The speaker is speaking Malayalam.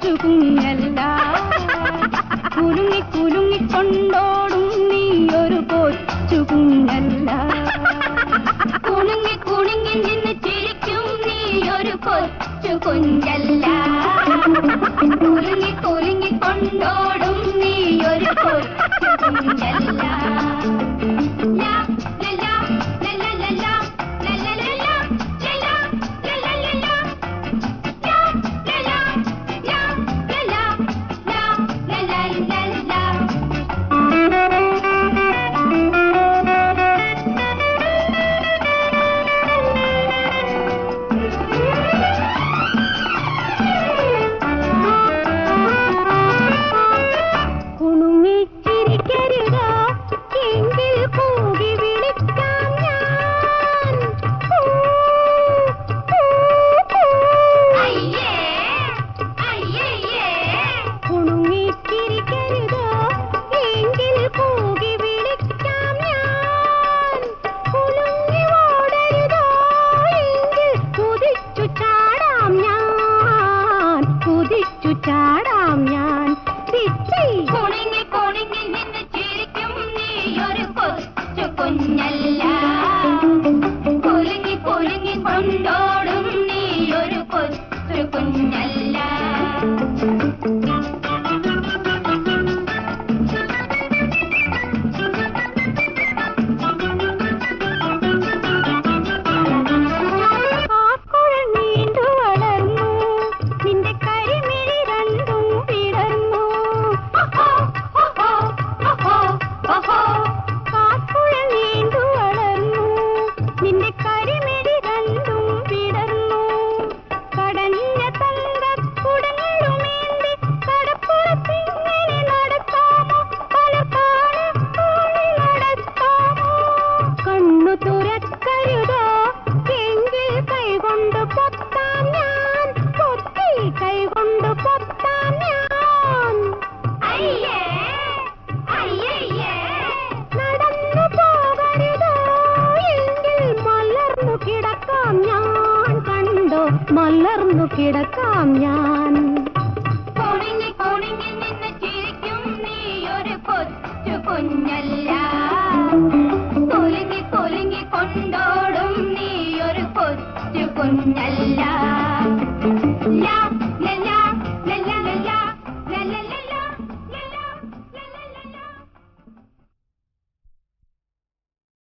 കൊച്ചു കുഞ്ഞല്ല കുലുങ്ങി കുലുങ്ങി കൊണ്ടോടും നീ ഒരു കൊച്ചു കുഞ്ഞല്ല കുണുങ്ങി കുണുങ്ങി നിന്ന് ചിരിക്കും നീ ഒരു കൊച്ചു കുഞ്ഞല്ല കുലുങ്ങി കുലുങ്ങി കൊണ്ടോടും നീ ഒരു കൊച്ചു കുഞ്ഞല്ല ലാ, ലലാ, ലലലലാ, ലലലലാ, ലലാ, ലലലലാ. ലാ, ലലാ, ലാ, ലലാ, ലാ, ലലലലാ. കുണുങ്ങിച്ചിരിക്കരുതാ എങ്കിൽ കൂകി വിളിക്കാം ഞാൻ ഊ, ഊ, ഊ. കുണുങ്ങിച്ചിരിക്കരുതാ എങ്കിൽ കൂകി വിളിക്കാം ഞാൻ കുലുങ്ങി ഓടരുതോ എങ്കിൽ കുതിച്ചു ചാടാം ഞാൻ കുതിച്ചു ചാടാം ഞാൻ പിച്ചി കുണുങ്ങി കുണുങ്ങി നിന്ന് ചിരിക്കും നീ ഒരു കൊച്ചു കുഞ്ഞല്ല കുലുങ്ങി കുലുങ്ങി കൊണ്ടോടും നീ ഒരു കൊച്ചു കുഞ്ഞല്ല ആക്കുഴൽ നീണ്ടു വളർന്നു നിന്റെ കരിമിഴി രണ്ടും വിടർന്നു ആക്കുഴൽ നീണ്ടു വളർന്നു നിന്റെ കരിമിഴി രണ്ടും വിടർന്നു കടഞ്ഞ തങ്കക്കുടങ്ങളുമേന്തി കടപ്പുറത്തിങ്ങനെ നടക്കാമോ പല കാണി നടക്കാമോ കണ്ണു തുറക്കരുതോ എങ്കിൽ കൈകൊണ്ട് പൊത്താം ഞാൻ പൊത്തി കൈകൊണ്ട് പൊത്താം ഞാൻ അയ്യേ അയ്യയ്യേ നടന്നു പോകരുതോ എങ്കിൽ മലർന്നു കിടക്കാം ഞാൻ കണ്ടോ മലർന്നു കിടക്കാം ഞാൻ കുണുങ്ങി കുണുങ്ങി നിന്ന് ചിരിക്കും നീ ഒരു കൊച്ചു കുഞ്ഞല്ല കുലുങ്ങി കുലുങ്ങി കൊണ്ടോടും നീ ഒരു കൊച്ചു കുഞ്ഞല്ല